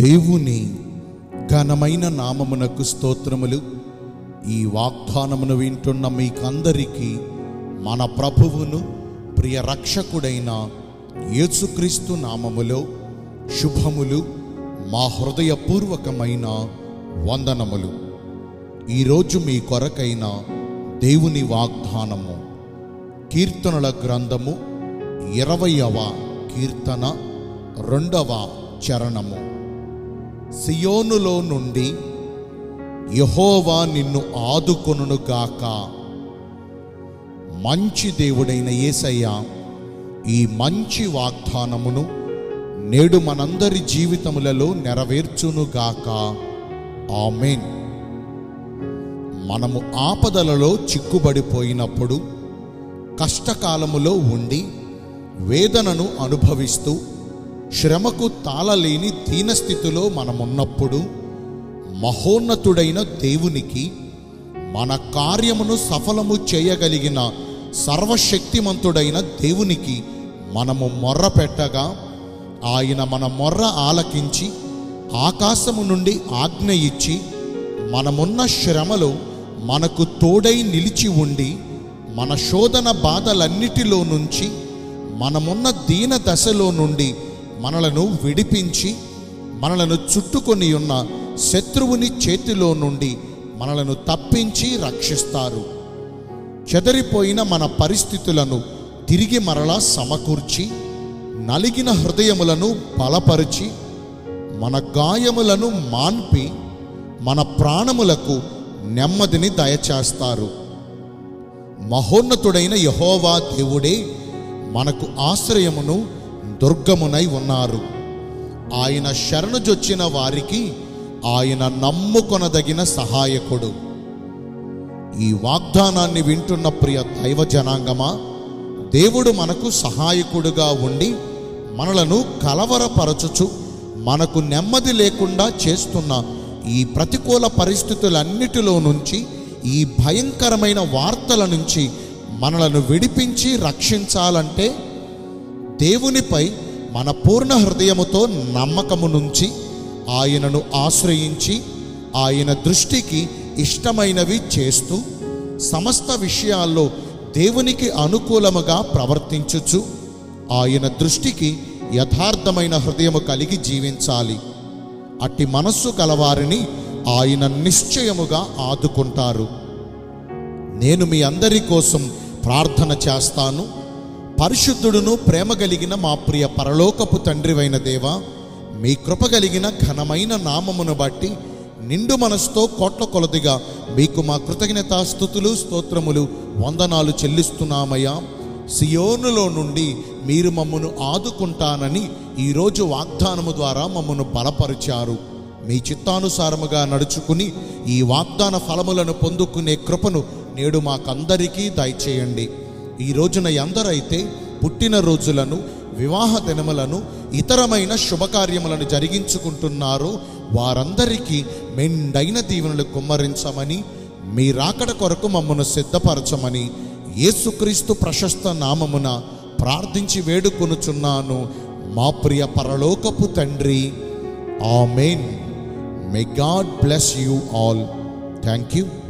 దేవుని ఘనమైన నామమునకు స్తోత్రములు ఈ వాగ్దానమును వింటున్న మీకందరికీ మన ప్రభువును ప్రియ రక్షకుడైన యేసుక్రీస్తు నామములో శుభములు మా హృదయపూర్వకమైన వందనములు ఈరోజు మీ కొరకైన దేవుని వాగ్దానము కీర్తనల గ్రంథము ఇరవయవ కీర్తన రెండవ చరణము సియోనులో నుండి యహోవా నిన్ను ఆదుకొనుగాక మంచి దేవుడైన యేసయ్య ఈ మంచి వాగ్దానమును నేడు మనందరి జీవితములలో నెరవేర్చునుగాక ఆమెన్ మనము ఆపదలలో చిక్కుబడిపోయినప్పుడు కష్టకాలములో ఉండి వేదనను అనుభవిస్తూ శ్రమకు తాళలేని దీనస్థితిలో మనమున్నప్పుడు మహోన్నతుడైన దేవునికి మన కార్యమును సఫలము చేయగలిగిన సర్వశక్తిమంతుడైన దేవునికి మనము మొర్ర పెట్టగా ఆయన మన మొర్ర ఆలకించి ఆకాశము నుండి ఆజ్ఞ ఇచ్చి మనమున్న శ్రమలో మనకు తోడై నిలిచి ఉండి మన శోధన బాధలన్నిటిలో నుంచి మనమున్న దీన దశలో నుండి మనలను విడిపించి మనలను చుట్టుకొని ఉన్న శత్రువుని చేతిలో నుండి మనలను తప్పించి రక్షిస్తారు చెదరిపోయిన మన పరిస్థితులను తిరిగి మరలా సమకూర్చి నలిగిన హృదయములను బలపరిచి మన గాయములను మాన్పి మన ప్రాణములకు నెమ్మదిని దయచేస్తారు మహోన్నతుడైన యహోవా దేవుడే మనకు ఆశ్రయమును దుర్గమునై ఉన్నారు ఆయన శరణుజొచ్చిన వారికి ఆయన నమ్ముకొనదగిన సహాయకుడు ఈ వాగ్దానాన్ని వింటున్న ప్రియ దైవ జనాంగమా దేవుడు మనకు సహాయకుడుగా ఉండి మనలను కలవరపరచుచు మనకు నెమ్మది లేకుండా చేస్తున్న ఈ ప్రతికూల పరిస్థితులన్నిటిలో నుంచి ఈ భయంకరమైన వార్తల నుంచి మనలను విడిపించి రక్షించాలంటే దేవునిపై మన పూర్ణ హృదయముతో నమ్మకము నుంచి ఆయనను ఆశ్రయించి ఆయన దృష్టికి ఇష్టమైనవి చేస్తూ సమస్త విషయాల్లో దేవునికి అనుకూలముగా ప్రవర్తించుచు ఆయన దృష్టికి యథార్థమైన హృదయము కలిగి జీవించాలి అట్టి మనస్సు గలవారిని ఆయన నిశ్చయముగా ఆదుకుంటారు నేను మీ అందరి కోసం ప్రార్థన చేస్తాను పరిశుద్ధుడును ప్రేమ కలిగిన మా ప్రియ పరలోకపు తండ్రివైన దేవ మీ కృప కలిగిన ఘనమైన నామమును బట్టి నిండు మనసుతో కోట్ల కొలదిగా మీకు మా కృతజ్ఞతా స్థుతులు స్తోత్రములు వందనాలు చెల్లిస్తున్నామయ్యా సియోనులో నుండి మీరు మమ్మను ఆదుకుంటానని ఈరోజు వాగ్దానము ద్వారా మమ్మను బలపరిచారు మీ చిత్తానుసారముగా నడుచుకుని ఈ వాగ్దాన ఫలములను పొందుకునే కృపను నేడు మాకందరికీ దయచేయండి ఈ రోజున ఎందరైతే పుట్టిన రోజులను వివాహ దినములను ఇతరమైన శుభకార్యములను జరిగించుకుంటున్నారో వారందరికీ మెండైన దీవెనలు కుమ్మరించమని మీ రాకడ కొరకు మమ్మను సిద్ధపరచమని యేసుక్రీస్తు ప్రశస్త నామమున ప్రార్థించి వేడుకొనుచున్నాను మా ప్రియ పరలోకపు తండ్రి amen may God bless you all thank you